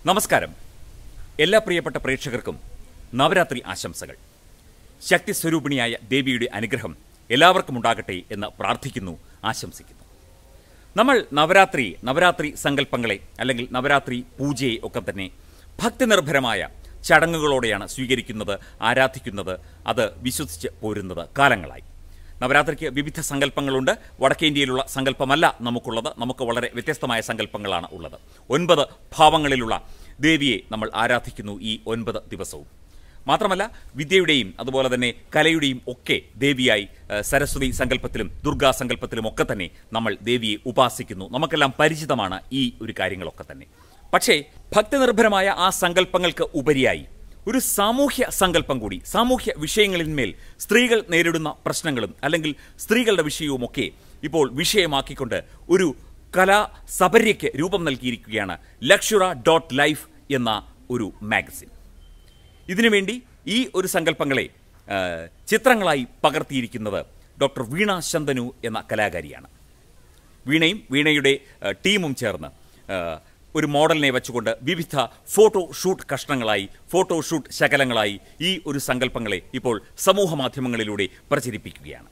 നമസ്കാരം എല്ലാ പ്രിയപ്പെട്ട പ്രേക്ഷകർക്കും നവരാത്രി ആശംസകൾ ശക്തി സ്വരൂപിണിയായ ദേവിയുടെ അനുഗ്രഹം എല്ലാവർക്കും ഉണ്ടാകട്ടെ എന്ന് പ്രാർത്ഥിക്കുന്നു ആശംസിക്കുന്നു നമ്മൾ നവരാത്രി നവരാത്രി സങ്കല്പങ്ങളെ അല്ലെങ്കിൽ നവരാത്രി പൂജയെ ഒക്കെ തന്നെ ഭക്തിനിർഭരമായ ചടങ്ങുകളോടെയാണ് സ്വീകരിക്കുന്നത് ആരാധിക്കുന്നത് അത് വിശ്വസിച്ച് പോരുന്നത് കാലങ്ങളായി നവരാത്രിക്ക് വിവിധ സങ്കല്പങ്ങളുണ്ട് വടക്കേ ഇന്ത്യയിലുള്ള സങ്കല്പമല്ല നമുക്കുള്ളത് നമുക്ക് വളരെ വ്യത്യസ്തമായ സങ്കല്പങ്ങളാണ് ഉള്ളത് ഒൻപത് ഭാവങ്ങളിലുള്ള ദേവിയെ നമ്മൾ ആരാധിക്കുന്നു ഈ ഒൻപത് ദിവസവും മാത്രമല്ല വിദ്യയുടെയും അതുപോലെ തന്നെ കലയുടെയും ഒക്കെ ദേവിയായി ഏഹ്, സരസ്വതി സങ്കല്പത്തിലും ദുർഗാ സങ്കല്പത്തിലും ഒക്കെ തന്നെ നമ്മൾ ദേവിയെ ഉപാസിക്കുന്നു നമുക്കെല്ലാം പരിചിതമാണ് ഈ ഒരു കാര്യങ്ങളൊക്കെ തന്നെ പക്ഷേ ഭക്തിനിർഭരമായ ആ സങ്കല്പങ്ങൾക്ക് ഉപരിയായി ഒരു സാമൂഹ്യ സങ്കല്പം കൂടി സാമൂഹ്യ വിഷയങ്ങളിന്മേൽ സ്ത്രീകൾ നേരിടുന്ന പ്രശ്നങ്ങളും അല്ലെങ്കിൽ സ്ത്രീകളുടെ വിഷയവുമൊക്കെ ഇപ്പോൾ വിഷയമാക്കിക്കൊണ്ട് ഒരു കലാ സബര്യയ്ക്ക് രൂപം നൽകിയിരിക്കുകയാണ് ലക്ഷുറ ഡോട്ട് ലൈഫ് എന്ന ഒരു മാഗസിൻ ഇതിനുവേണ്ടി ഈ ഒരു സങ്കല്പങ്ങളെ ആ, ചിത്രങ്ങളായി പകർത്തിയിരിക്കുന്നത് ഡോക്ടർ വീണ ശന്തനു എന്ന കലാകാരിയാണ് വീണയും വീണയുടെ ആ, ടീമും ചേർന്ന് ആ, ഒരു മോഡലിനെ വെച്ചുകൊണ്ട് വിവിധ ഫോട്ടോ ഷൂട്ട് കഷ്ണങ്ങളായി ഫോട്ടോ ഷൂട്ട് ശകലങ്ങളായി ഈ ഒരു സങ്കല്പങ്ങളെ ഇപ്പോൾ സമൂഹ മാധ്യമങ്ങളിലൂടെ പ്രചരിപ്പിക്കുകയാണ്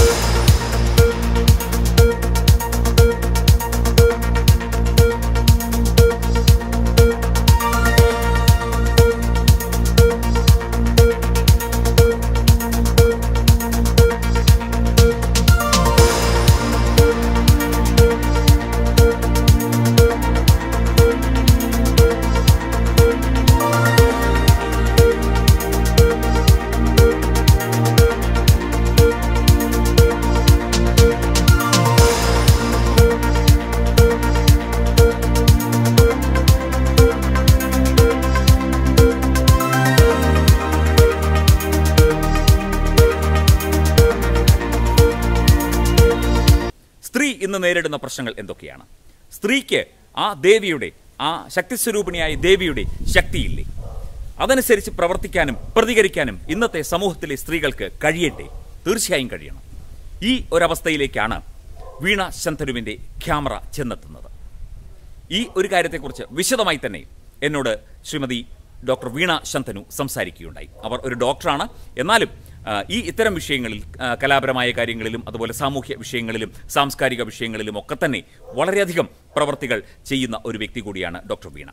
സ്ത്രീ ഇന്ന് നേരിടുന്ന പ്രശ്നങ്ങൾ എന്തൊക്കെയാണ് സ്ത്രീക്ക് ആ ദേവിയുടെ ആ ശക്തിസ്വരൂപിണിയായ ദേവിയുടെ ശക്തിയില്ലേ അതനുസരിച്ച് പ്രവർത്തിക്കാനും പ്രതികരിക്കാനും ഇന്നത്തെ സമൂഹത്തിലെ സ്ത്രീകൾക്ക് കഴിയട്ടെ തീർച്ചയായും കഴിയണം ഈ ഒരവസ്ഥയിലേക്കാണ് വീണ ശന്തനുവിൻ്റെ ക്യാമറ ചെന്നെത്തുന്നത് ഈ ഒരു കാര്യത്തെക്കുറിച്ച് വിശദമായി തന്നെ എന്നോട് ശ്രീമതി ഡോക്ടർ വീണ ശന്തനു സംസാരിക്കുകയുണ്ടായി അവർ ഒരു ഡോക്ടറാണ് എന്നാലും ആ, ഈ ഇത്തരം വിഷയങ്ങളിൽ ആ, കലാപരമായ കാര്യങ്ങളിലും അതുപോലെ സാമൂഹ്യ വിഷയങ്ങളിലും സാംസ്കാരിക വിഷയങ്ങളിലും ഒക്കെ തന്നെ വളരെയധികം പ്രവർത്തികൾ ചെയ്യുന്ന ഒരു വ്യക്തി കൂടിയാണ് ഡോക്ടർ വീണ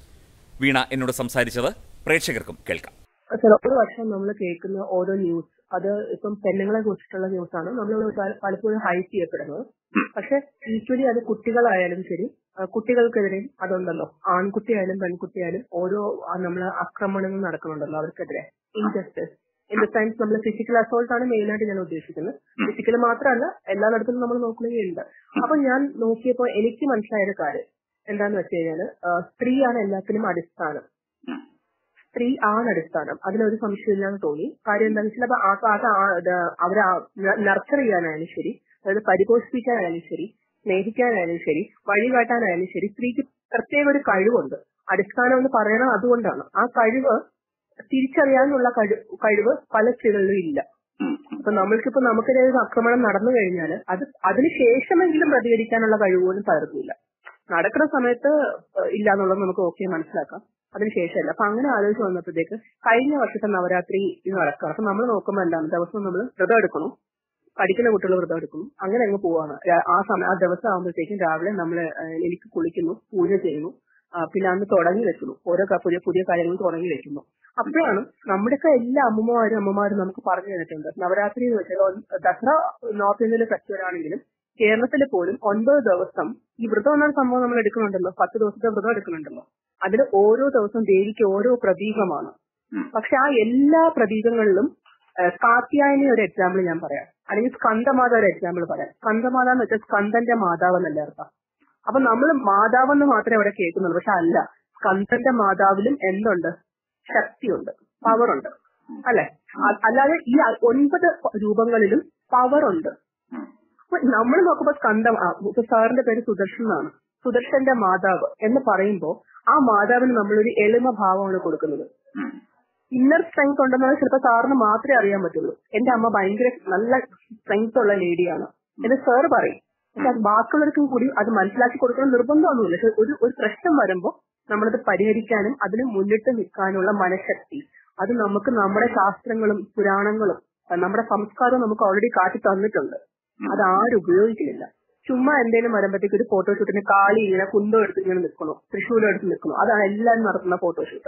വീണ എന്നോട് സംസാരിച്ചത് പ്രേക്ഷകർക്കും കേൾക്കാം ചില ഒരു വർഷം നമ്മൾ കേൾക്കുന്ന ഓരോ ന്യൂസ് അത് ഇപ്പം പെണ്ണുങ്ങളെ കുറിച്ചിട്ടുള്ള ന്യൂസാണ് നമ്മൾ പലപ്പോഴും ഹൈറ്റ് ചെയ്യപ്പെടുന്നത് പക്ഷെ ഈക്വലി അത് കുട്ടികളായാലും ശരി ആ, കുട്ടികൾക്കെതിരെയും അതുണ്ടല്ലോ ആൺകുട്ടിയായാലും പെൺകുട്ടിയായാലും ഓരോ നമ്മൾ ആക്രമണങ്ങൾ നടക്കുന്നുണ്ടല്ലോ അവർക്കെതിരെ ഇൻജസ്റ്റിസ് ഇൻ ദ സെൻസ് നമ്മൾ ഫിസിക്കൽ അസോൾട്ട് ആണ് മെയിൻ ആയിട്ട് ഞാൻ ഉദ്ദേശിക്കുന്നത് ഫിസിക്കൽ മാത്രമല്ല എല്ലായിടത്തും നമ്മൾ നോക്കുകയുണ്ട് അപ്പൊ ഞാൻ നോക്കിയപ്പോ എനിക്ക് മനസ്സിലായ ഒരു കാര്യം എന്താന്ന് വെച്ച് കഴിഞ്ഞാല് ആ, സ്ത്രീയാണ് എല്ലാത്തിനും അടിസ്ഥാനം സ്ത്രീ ആണ് അടിസ്ഥാനം അതിലൊരു സംശയമില്ലാന്ന് തോന്നി കാര്യം എന്താണെന്ന് വെച്ചാൽ അപ്പൊ ആ- അത് ആ- ഇത് അവരെ നർച്ചർ ചെയ്യാനായാലും ശരി അതായത് പരിപോഷിപ്പിക്കാനായാലും ശരി സ്നേഹിക്കാനായാലും ശരി വഴികാട്ടാനായാലും ശരി സ്ത്രീക്ക് പ്രത്യേക ഒരു കഴിവുണ്ട് അടിസ്ഥാനം എന്ന് പറയണം അതുകൊണ്ടാണ് ആ കഴിവ് തിരിച്ചറിയാനുള്ള കഴിവ് കഴിവ് പല സ്ത്രീകളിലും ഇല്ല അപ്പൊ നമ്മൾക്കിപ്പോ നമുക്കെതിരെ ഒരു ആക്രമണം നടന്നു കഴിഞ്ഞാൽ അത് അതിന് ശേഷമെങ്കിലും പ്രതികരിക്കാനുള്ള കഴിവ് പോലും പലർക്കുമില്ല നടക്കുന്ന സമയത്ത് ഏഹ് ഇല്ല എന്നുള്ളത് നമുക്ക് ഓക്കെ മനസ്സിലാക്കാം അതിനുശേഷമല്ല അപ്പൊ അങ്ങനെ ആലോചിച്ച് വന്നപ്പോഴത്തേക്ക് കഴിഞ്ഞ വർഷത്തെ നവരാത്രി ഇത് നടക്കുക അപ്പൊ നമ്മൾ നോക്കുമ്പോൾ എന്താണ് ദിവസം നമ്മൾ വ്രതം എടുക്കണം പഠിക്കുന്ന കുട്ടികൾ വ്രതം എടുക്കുന്നു അങ്ങനെ അങ്ങ് പോവാണ് രാ- ആ സമയം ആ ദിവസം ആകുമ്പോഴത്തേക്കും രാവിലെ നമ്മൾ എനിക്ക് കുളിക്കുന്നു പൂജ ചെയ്യുന്നു ആ, പിന്നെ അന്ന് തുടങ്ങി വെക്കുന്നു ഓരോ ക- പുതിയ പുതിയ കാര്യങ്ങൾ തുടങ്ങി വെക്കുന്നു അപ്പോഴാണ് നമ്മുടെയൊക്കെ എല്ലാ അമ്മമാരും അമ്മമാരും നമുക്ക് പറഞ്ഞു തന്നിട്ടുണ്ട് നവരാത്രി എന്ന് വെച്ചാൽ ഒൻ- ദസറ നോർത്ത് ഇന്ത്യയിലെ ഫെസ്റ്റിവൽ ആണെങ്കിലും കേരളത്തിൽ പോലും ഒൻപത് ദിവസം ഈ വ്രതം എന്ന സംഭവം നമ്മൾ എടുക്കുന്നുണ്ടല്ലോ പത്ത് ദിവസത്തെ വ്രതം എടുക്കുന്നുണ്ടല്ലോ അതിൽ ഓരോ ദിവസം ദേവിക്ക് ഓരോ പ്രതീകമാണ് പക്ഷെ ആ എല്ലാ പ്രതീകങ്ങളിലും ഏഹ്, കാത്യായനി ഒരു എക്സാമ്പിൾ ഞാൻ പറയാം അല്ലെങ്കിൽ സ്കന്ദമാത ഒരു എക്സാമ്പിൾ പറയാം സ്കന്ദമാത എന്ന് വെച്ചാൽ സ്കന്ദന്റെ മാതാവ് എന്നല്ല അർത്ഥം അപ്പൊ നമ്മൾ മാതാവെന്ന് മാത്രമേ അവിടെ കേൾക്കുന്നുള്ളൂ പക്ഷെ അല്ല സ്കന്ദന്റെ മാതാവിലും എന്തുണ്ട് ശക്തിയുണ്ട് പവറുണ്ട് അല്ലെ അ- അല്ലാതെ ഈ അ- ഒൻപത് രൂപങ്ങളിലും പവറുണ്ട് അപ്പൊ നമ്മൾ നോക്കുമ്പോ സ്കന്ധം ആ, ഇപ്പൊ സാറിന്റെ പേര് സുദർശൻ എന്നാണ് സുദർശന്റെ മാതാവ് എന്ന് പറയുമ്പോ ആ മാതാവിന് നമ്മളൊരു എളിമ ഭാവമാണ് കൊടുക്കുന്നത് ഇന്നർ സ്ട്രെങ്ത് ഉണ്ടെന്നത് ചിലപ്പോൾ സാറിന് മാത്രമേ അറിയാൻ പറ്റുള്ളൂ എന്റെ അമ്മ ഭയങ്കര നല്ല സ്ട്രെങ്ത് ഉള്ള ലേഡിയാണ് എന്ന് സാർ പറയും പക്ഷെ അത് ബാക്കിയുള്ളവർക്കും കൂടി അത് മനസ്സിലാക്കി കൊടുക്കണം നിർബന്ധമൊന്നുമില്ല പക്ഷെ ഒരു ഒരു പ്രശ്നം വരുമ്പോൾ നമ്മളത് പരിഹരിക്കാനും അതിന് മുന്നിട്ട് നിൽക്കാനുള്ള മനഃശക്തി അത് നമുക്ക് നമ്മുടെ ശാസ്ത്രങ്ങളും പുരാണങ്ങളും അഹ് നമ്മുടെ സംസ്കാരവും നമുക്ക് ഓൾറെഡി കാട്ടി തന്നിട്ടുണ്ട് അത് ആരും ഉപയോഗിക്കുന്നില്ല ചുമ്മാ എന്തെങ്കിലും വരുമ്പോഴത്തേക്ക് ഒരു ഫോട്ടോഷൂട്ടിന് കാളി ഇങ്ങനെ കുന്തം എടുത്ത് ഇങ്ങനെ നിൽക്കണോ തൃശ്ശൂലം എടുത്ത് നിൽക്കണോ അതാണ് എല്ലാവരും നടത്തുന്ന ഫോട്ടോഷൂട്ട്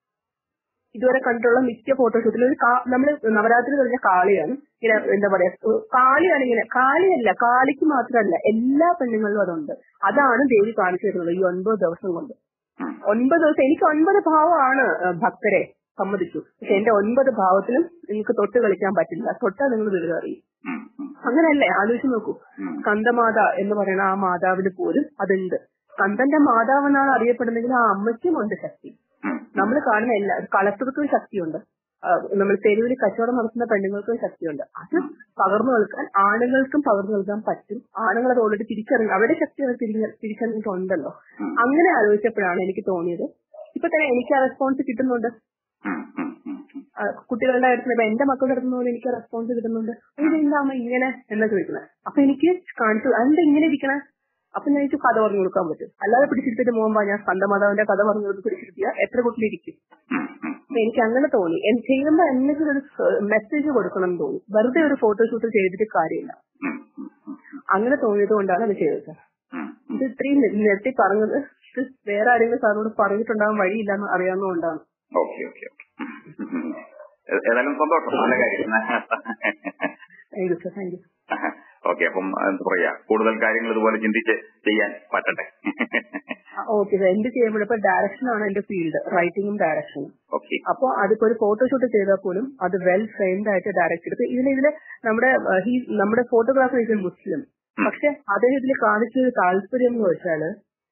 ഇതുവരെ കണ്ടിട്ടുള്ള മിക്ക ഫോട്ടോഷൂട്ടിലും ഒരു നമ്മൾ നവരാത്രി കഴിഞ്ഞ കാളിയാണ് ഇങ്ങനെ എന്താ പറയാ ഏഹ് കാളിയാണ് ഇങ്ങനെ കാളിയല്ല കാളിക്ക് മാത്രമല്ല എല്ലാ പെണ്ണുങ്ങളിലും അതുണ്ട് അതാണ് ദേവി കാണിച്ചു തരുന്നത് ഈ ഒൻപത് ദിവസം കൊണ്ട് ഉം. ഒൻപത് ദിവസം എനിക്ക് ഒൻപത് ഭാവമാണ് ഏഹ് ഭക്തരെ സമ്മതിച്ചു പക്ഷെ എന്റെ ഒൻപത് ഭാവത്തിലും നിങ്ങൾക്ക് തൊട്ട് കളിക്കാൻ പറ്റില്ല തൊട്ടാ നിങ്ങൾ വീട് അറിയും ഉം. ഉം. അങ്ങനെയല്ലേ ആലോചിച്ച് നോക്കൂ ഉം. സ്കന്ദമാത എന്ന് പറയുന്ന ആ മാതാവിന് പോലും അതുണ്ട് സ്കന്ദന്റെ മാതാവെന്നാണ് അറിയപ്പെടുന്നെങ്കിൽ ആ അമ്മയ്ക്കും ഉണ്ട് ശക്തി ഉം. നമ്മൾ കാണുന്ന എല്ലാ കളക്ടർക്കും ശക്തിയുണ്ട് ആ, നമ്മൾ തെരുവിൽ കച്ചവടം നടത്തുന്ന പെണ്ണുങ്ങൾക്കും ശക്തിയുണ്ട് അത് പകർന്നു നൽകാൻ ആണുങ്ങൾക്കും പകർന്നു നൽകാൻ പറ്റും ആണുങ്ങൾ അത് ഓൾറെഡി തിരിച്ചറിഞ്ഞു അവരുടെ ശക്തി അവർ തിരിഞ്ഞ തിരിച്ചറിഞ്ഞിട്ടുണ്ടല്ലോ അങ്ങനെ ആലോചിച്ചപ്പോഴാണ് എനിക്ക് തോന്നിയത് ഇപ്പൊ തന്നെ എനിക്ക് ആ റെസ്പോൺസ് കിട്ടുന്നുണ്ട് ഉം. ഉം. ഉം. ഉം. ആ, കുട്ടികളുടെ അടുത്ത് ഇപ്പൊ എന്റെ മക്കളുടെ അടുത്ത് പോലെ എനിക്ക് റെസ്പോൺസ് കിട്ടുന്നുണ്ട് ഇത് എന്താ അമ്മ ഇങ്ങനെ എന്നാ ചോദിക്കുന്നത് അപ്പൊ എനിക്ക് കാണിച്ചു എന്താ ഇങ്ങനെ ഇരിക്കണേ അപ്പൊ ഞാൻ എനിക്ക് കഥ പറഞ്ഞു കൊടുക്കാൻ പറ്റും അല്ലാതെ പിടിച്ചിരുത്തിട്ട് പോകുമ്പോ ഞാൻ സ്കന്ദമാതാവിന്റെ കഥ പറഞ്ഞു കൊടുത്ത് പിടിച്ചിരുത്തിയ എത്ര കുട്ടിലിരിക്കും ഉം. ഉം. അപ്പൊ എനിക്ക് അങ്ങനെ തോന്നി എൻ- ചെയ്യുമ്പോ എന്തെങ്കിലും ഒരു മെസ്സേജ് കൊടുക്കണം എന്ന് തോന്നി വെറുതെ ഒരു ഫോട്ടോഷൂട്ട് ചെയ്തിട്ട് കാര്യമില്ല ഉം. ഉം. ഉം. അങ്ങനെ തോന്നിയത് കൊണ്ടാണ് അത് ചെയ്തത് ഉം. ഇത് ഇത്രയും നി- നിർത്തി പറഞ്ഞത് ഇത് വേറെ ആരെങ്കിലും സാറിനോട് പറഞ്ഞിട്ടുണ്ടാകാൻ വഴിയില്ലെന്ന് അറിയാവുന്നതുകൊണ്ടാണ് ഓക്കെ ഓക്കെ ഓക്കെ ഉം. ഏ- ഏതായാലും സന്തോഷം നല്ല കാര്യം thank you sir thank you okay അപ്പം എന്താ പറയാ കൂടുതൽ കാര്യങ്ങൾ ഇതുപോലെ ചിന്തിച്ച് ചെയ്യാൻ പറ്റട്ടെ ഓക്കെ സാർ എന്ത് ചെയ്യുമ്പോഴും ഇപ്പൊ ഡയറക്ഷൻ ആണ് എന്റെ ഫീൽഡ് റൈറ്റിംഗും ഡയറക്ഷനും ഓക്കെ അപ്പൊ അതിപ്പോ ഒരു ഫോട്ടോഷൂട്ട് ചെയ്താൽ പോലും അത് വെൽ ഫ്രെയിംഡ് ആയിട്ട് ഡയറക്ട് ചെയ്ത് ഇതിന് ഇതില് നമ്മുടെ അഹ്, he- നമ്മുടെ ഫോട്ടോഗ്രാഫർ ഇത് മുസ്ലിം പക്ഷെ അദ്ദേഹം ഇതിൽ കാണിച്ചൊരു താല്പര്യം എന്ന് വെച്ചാല്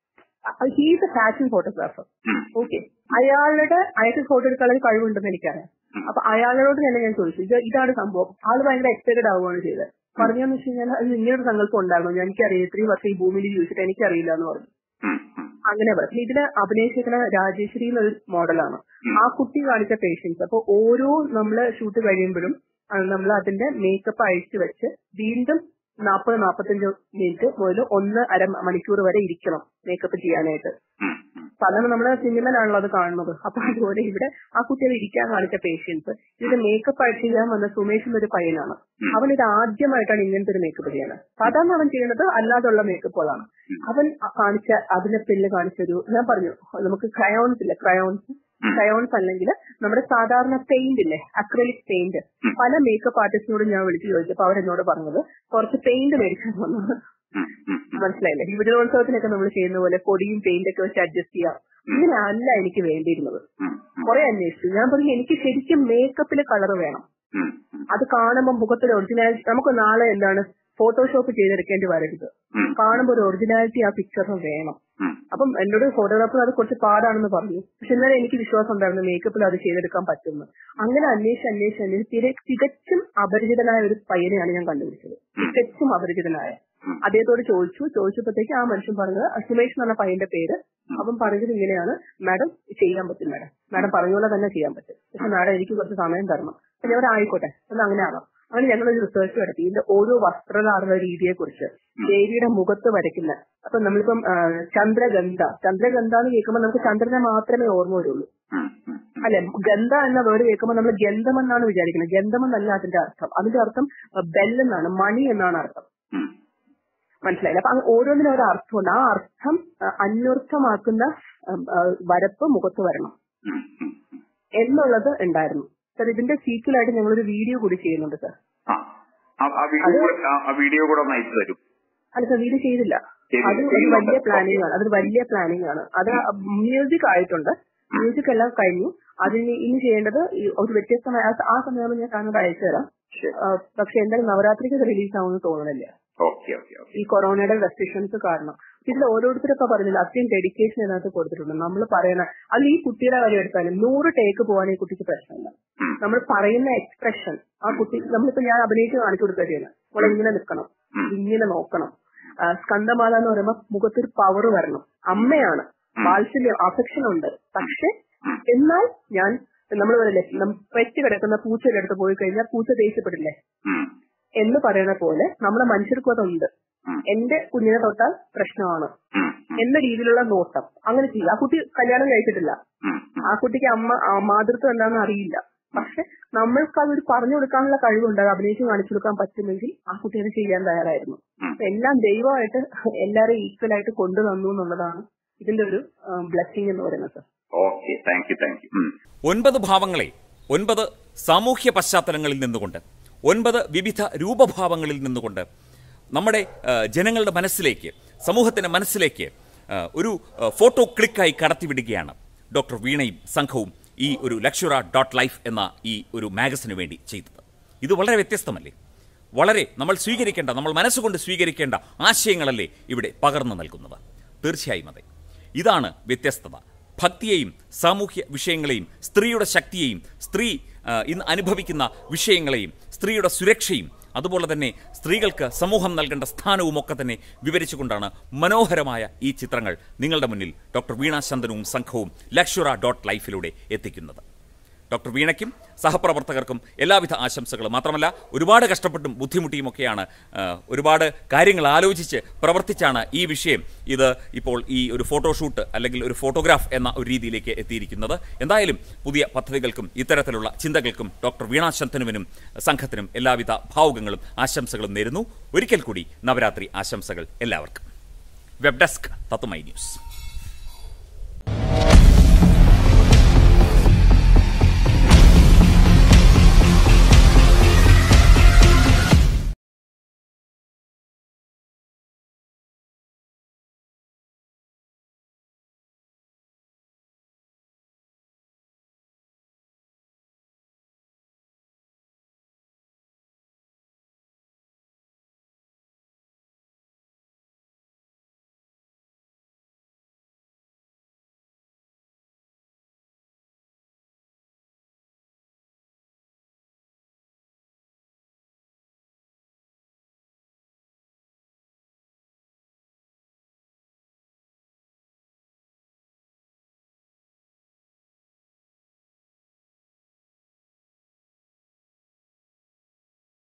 ഹീസ് എ ഫാഷൻ ഫോട്ടോഗ്രാഫർ ഉം. ഓക്കെ അയാളുടെ അയാൾക്ക് ഫോട്ടോ എടുക്കാനുള്ള കഴിവുണ്ടെന്ന് എനിക്കറിയാം അപ്പൊ അയാളോട് തന്നെ ഞാൻ ചോദിച്ചു ഇത് ഇതാണ് സംഭവം ആള് ഭയങ്കര എക്സൈറ്റഡ് ആവുകയാണ് ചെയ്തത് പറഞ്ഞെന്ന് വെച്ച് കഴിഞ്ഞാൽ അത് ഇങ്ങനൊരു സങ്കല്പം ഉണ്ടായിരുന്നു ഞാൻ എനിക്കറിയാം ഇത്രയും വർഷം ഈ ഭൂമിയിൽ ജീവിച്ചിട്ട് എനിക്കറിയില്ല എന്ന് പറഞ്ഞു ഉം. ഉം. അങ്ങനെ പറഞ്ഞു ഇതില് അഭിനയിച്ചിരിക്കുന്ന രാജേശ്വരി എന്നൊരു മോഡലാണ് ആ കുട്ടി കാണിച്ച പേഷ്യൻസ് അപ്പൊ ഓരോ നമ്മള് ഷൂട്ട് കഴിയുമ്പോഴും നമ്മൾ അതിന്റെ മേക്കപ്പ് അഴിച്ചു വെച്ച് വീണ്ടും നാൽപ്പത് നാൽപ്പത്തഞ്ച് മിനിറ്റ് മുതൽ ഒന്ന് അര മണിക്കൂർ വരെ ഇരിക്കണം മേക്കപ്പ് ചെയ്യാനായിട്ട് ഉം. ഉം. സാധാരണ നമ്മുടെ സിനിമയിലാണല്ലോ അത് കാണുന്നത് അപ്പൊ അതുപോലെ ഇവിടെ ആ കുട്ടികൾ ഇരിക്കാൻ കാണിച്ച പേഷ്യൻസ് ഇത് മേക്കപ്പ് ആയിട്ട് ചെയ്യാൻ വന്ന സുമേഷ് എന്നൊരു പയ്യനാണ് അവൻ ഇത് ആദ്യമായിട്ടാണ് ഇങ്ങനത്തെ ഒരു മേക്കപ്പ് ചെയ്യുന്നത് സാധാരണ അവൻ ചെയ്യുന്നത് അല്ലാതുള്ള മേക്കപ്പുകളാണ് അവൻ അ- കാണിച്ച അതിന്റെ പില്ല് കാണിച്ചൊരു ഞാൻ പറഞ്ഞു നമുക്ക് ക്രയോൺസ് ഇല്ലേ ക്രയോൺസ് ക്രയോൺസ് അല്ലെങ്കിൽ നമ്മുടെ സാധാരണ പെയിന്റ് ഇല്ലേ അക്രലിക് പെയിന്റ് പല മേക്കപ്പ് ആർട്ടിസ്റ്റിനോടും ഞാൻ വിളിച്ചു ചോദിച്ചപ്പോ അവരെന്നോട് പറഞ്ഞത് കുറച്ച് പെയിന്റ് മേടിക്കാൻ വന്നു ഉം. ഉം. മനസ്സിലായില്ലേ യുവജനോത്സവത്തിനൊക്കെ നമ്മൾ ചെയ്യുന്ന പോലെ പൊടിയും പെയിന്റ് ഒക്കെ വെച്ച് അഡ്ജസ്റ്റ് ചെയ്യാം ഇങ്ങനെ അല്ല എനിക്ക് വേണ്ടിയിരുന്നത് ഉം. കുറെ അന്വേഷിച്ചു ഞാൻ പറഞ്ഞു എനിക്ക് ശരിക്കും മേക്കപ്പിൽ കളർ വേണം ഉം. ഉം. അത് കാണുമ്പോൾ മുഖത്തൊരു ഒറിജിനാലിറ്റി നമുക്ക് നാളെ എന്താണ് ഫോട്ടോഷോപ്പ് ചെയ്തെടുക്കേണ്ടി വരരുത് ഉം. കാണുമ്പോൾ ഒരു ഒറിജിനാലിറ്റി ആ പിക്ചറിന് വേണം ഉം. അപ്പം എന്നോട് ഫോട്ടോഗ്രാഫർ അത് കുറച്ച് പാടാണെന്ന് പറഞ്ഞു പക്ഷെ എന്നാലും എനിക്ക് വിശ്വാസം ഉണ്ടായിരുന്നു മേക്കപ്പിൽ അത് ചെയ്തെടുക്കാൻ പറ്റുമെന്ന് അങ്ങനെ അന്വേഷിച്ച് അന്വേഷിച്ച് അന്വേഷിച്ച് തിര- തികച്ചും അപരിചിതനായ ഒരു പയ്യനെയാണ് ഞാൻ കണ്ടുപിടിച്ചത് തികച്ചും അപരിചിതനായ അദ്ദേഹത്തോട് ചോദിച്ചു ചോദിച്ചപ്പോഴത്തേക്ക് ആ മനുഷ്യൻ പറഞ്ഞത് സുമേഷ് എന്ന് പറഞ്ഞ പയ്യന്റെ പേര് അവൻ പറഞ്ഞത് ഇങ്ങനെയാണ് മാഡം ചെയ്യാൻ പറ്റും മാഡം മാഡം പറഞ്ഞ പോലെ തന്നെ ചെയ്യാൻ പറ്റും പക്ഷെ മാഡം എനിക്ക് കുറച്ച് സമയം തരണം അപ്പൊ ഞാൻ ആയിക്കോട്ടെ എന്ന് അങ്ങനെ ആവാം അങ്ങനെ ഞങ്ങളൊരു റിസർച്ച് നടത്തി ഇതിന്റെ ഓരോ വസ്ത്രധാരണ രീതിയെ കുറിച്ച് ദേവിയുടെ മുഖത്ത് വരയ്ക്കുന്ന അപ്പൊ നമ്മളിപ്പം ആ, ചന്ദ്രഗന്ധ ചന്ദ്രഗന്ധ എന്ന് കേൾക്കുമ്പോൾ നമുക്ക് ചന്ദ്രനെ മാത്രമേ ഓർമ്മ വരുള്ളൂ ഉം. ഉം. അല്ലെ ഗന്ധ എന്ന വേർഡ് കേൾക്കുമ്പോൾ നമ്മൾ ഗന്ധം എന്നാണ് വിചാരിക്കുന്നത് ഗന്ധം എന്നല്ല അതിന്റെ അർത്ഥം അതിന്റെ അർത്ഥം ബെൽ എന്നാണ് മണി എന്നാണ് അർത്ഥം ഉം. മനസ്സിലായില്ല അപ്പൊ അങ്ങ് ഓരോന്നിനും ഒരു അർത്ഥമുണ്ട് ആ അർത്ഥം ആ, അന്വർത്ഥമാക്കുന്ന ആ, ആ, വരപ്പ് മുഖത്ത് വരണം ഉം. ഉം. എന്നുള്ളത് ഉണ്ടായിരുന്നു സർ ഇതിന്റെ സീക്വലായിട്ട് ഞങ്ങളൊരു വീഡിയോ കൂടി ചെയ്യുന്നുണ്ട് സർ ആ. ആ- ആ വീഡിയോ കൂടെ ആ- ആ വീഡിയോ കൂടെ ഒന്ന് അയച്ചു തരും അല്ല സർ വീഡിയോ ചെയ്തില്ല ചെയ്തില്ല. അത് ഒരു ചെയ്യുന്നുണ്ട്. വലിയ പ്ലാനിങ് ആണ് അതൊരു വലിയ പ്ലാനിങ് ആണ് അത് മ്യൂസിക് ആയിട്ടുണ്ട് മ്യൂസിക് എല്ലാം കഴിഞ്ഞു അതിന് ഇനി ചെയ്യേണ്ടത് ഈ ഒരു വ്യത്യസ്തമായ ആ- ആ സമയം ഞാൻ താങ്കളുടെ അയച്ചു തരാം ശരി ആ, പക്ഷെ എന്തായാലും നവരാത്രിക്ക് റിലീസ് ആവുമെന്ന് തോന്നുന്നില്ല ഓക്കെ ഓക്കെ ഓക്കെ ഈ കൊറോണയുടെ റെസ്ട്രിക്ഷൻസ് കാരണം ഇതിൽ ഓരോരുത്തരൊക്കെ പറഞ്ഞില്ല അത്രയും ഡെഡിക്കേഷൻ ഇതിനകത്ത് കൊടുത്തിട്ടുണ്ട് നമ്മൾ പറയുന്ന അതിൽ ഈ കുട്ടിയുടെ കാര്യം എടുത്താലും നൂറ് ടേക്ക് പോകാൻ ഈ കുട്ടിക്ക് പ്രശ്നമില്ല ഉം. നമ്മൾ പറയുന്ന എക്സ്പ്രഷൻ ആ കുട്ടി നമ്മളിപ്പോ ഞാൻ അഭിനയിച്ച് കാണിച്ചു കൊടുക്കുകയാണ് നമ്മൾ ഇങ്ങനെ നിൽക്കണം ഇങ്ങനെ നോക്കണം ആ, സ്കന്ദമാല എന്ന് പറയുമ്പോൾ മുഖത്തൊരു പവർ വരണം അമ്മയാണ് വാത്സല്യം അഫെക്ഷൻ ഉണ്ട് പക്ഷെ എന്നാൽ ഞാൻ നമ്മൾ പറയില്ലേ നം- പെറ്റ് കിടക്കുന്ന പൂച്ചയുടെ അടുത്ത് പോയി കഴിഞ്ഞാൽ പൂച്ച ദേഷ്യപ്പെടില്ലേ ഉം. എന്ന് പറയുന്ന പോലെ നമ്മുടെ മനുഷ്യർക്കും അതുണ്ട് ഉം. എന്റെ കുഞ്ഞിനെ തൊട്ടാൽ പ്രശ്നമാണ് ഉം, ഉം, എന്ന രീതിയിലുള്ള നോട്ടം അങ്ങനെ ചെയ്യുക ആ കുട്ടി കല്യാണം കഴിച്ചിട്ടില്ല ഉം, ഉം. ആ കുട്ടിക്ക് അമ്മ ആ മാതൃത്വം എന്താണെന്ന് അറിയില്ല പക്ഷെ നമ്മൾക്ക് അതൊരു പറഞ്ഞു കൊടുക്കാനുള്ള കഴിവുണ്ട് അത് അഭിനയിച്ച് കാണിച്ചു കൊടുക്കാൻ പറ്റുമെങ്കിൽ ആ കുട്ടി അത് ചെയ്യാൻ തയ്യാറായിരുന്നു ഉം. അപ്പൊ എല്ലാം ദൈവമായിട്ട് എല്ലാരെയും ഈക്വൽ ആയിട്ട് കൊണ്ടു തന്നു എന്നുള്ളതാണ് ഇതിന്റെ ഒരു ബ്ലെസ്സിങ് എന്ന് പറയുന്നത് sir okay thank you thank you ഉം. ഒൻപത് ഭാവങ്ങളെ ഒൻപത് സാമൂഹ്യ പശ്ചാത്തലങ്ങളിൽ നിന്നുകൊണ്ട് ഒൻപത് വിവിധ രൂപഭാവങ്ങളിൽ നിന്നുകൊണ്ട് നമ്മുടെ ആ, ജനങ്ങളുടെ മനസ്സിലേക്ക് സമൂഹത്തിന്റെ മനസ്സിലേക്ക് ആ, ഒരു ആ, ഫോട്ടോ ക്ലിക്കായി കടത്തിവിടുകയാണ് ഡോക്ടർ വീണയും സംഘവും ഈ ഒരു ലക്ഷുറ ഡോട്ട് ലൈഫ് എന്ന ഈ ഒരു മാഗസിന് വേണ്ടി ചെയ്തത് ഇത് വളരെ വ്യത്യസ്തമല്ലേ വളരെ നമ്മൾ സ്വീകരിക്കേണ്ട നമ്മൾ മനസ്സുകൊണ്ട് സ്വീകരിക്കേണ്ട ആശയങ്ങളല്ലേ ഇവിടെ പകർന്നു നൽകുന്നത് തീർച്ചയായും അതെ ഇതാണ് വ്യത്യസ്തത ഭക്തിയെയും സാമൂഹ്യ വിഷയങ്ങളെയും സ്ത്രീയുടെ ശക്തിയെയും സ്ത്രീ ആ, ഇന്ന് അനുഭവിക്കുന്ന വിഷയങ്ങളെയും സ്ത്രീയുടെ സുരക്ഷയും അതുപോലെ തന്നെ സ്ത്രീകൾക്ക് സമൂഹം നൽകേണ്ട സ്ഥാനവും ഒക്കെ തന്നെ വിവരിച്ചുകൊണ്ടാണ് മനോഹരമായ ഈ ചിത്രങ്ങൾ നിങ്ങളുടെ മുന്നിൽ ഡോക്ടർ വീണ ചന്ദനവും സംഘവും ലക്ഷുറ ഡോട്ട് ലൈഫിലൂടെ എത്തിക്കുന്നത് ഡോക്ടർ വീണയ്ക്കും സഹപ്രവർത്തകർക്കും എല്ലാവിധ ആശംസകളും മാത്രമല്ല ഒരുപാട് കഷ്ടപ്പെട്ടും ബുദ്ധിമുട്ടിയുമൊക്കെയാണ് ആ, ഒരുപാട് കാര്യങ്ങൾ ആലോചിച്ച് പ്രവർത്തിച്ചാണ് ഈ വിഷയം ഇത് ഇപ്പോൾ ഈ ഒരു ഫോട്ടോഷൂട്ട് അല്ലെങ്കിൽ ഒരു ഫോട്ടോഗ്രാഫ് എന്ന ഒരു രീതിയിലേക്ക് എത്തിയിരിക്കുന്നത് എന്തായാലും പുതിയ പദ്ധതികൾക്കും ഇത്തരത്തിലുള്ള ചിന്തകൾക്കും ഡോക്ടർ വീണ ശന്തനുവിനും സംഘത്തിനും എല്ലാവിധ ഭാവുകങ്ങളും ആശംസകളും നേരുന്നു ഒരിക്കൽ കൂടി നവരാത്രി ആശംസകൾ എല്ലാവർക്കും വെബ് ഡെസ്ക് തത്തുമൈ ന്യൂസ്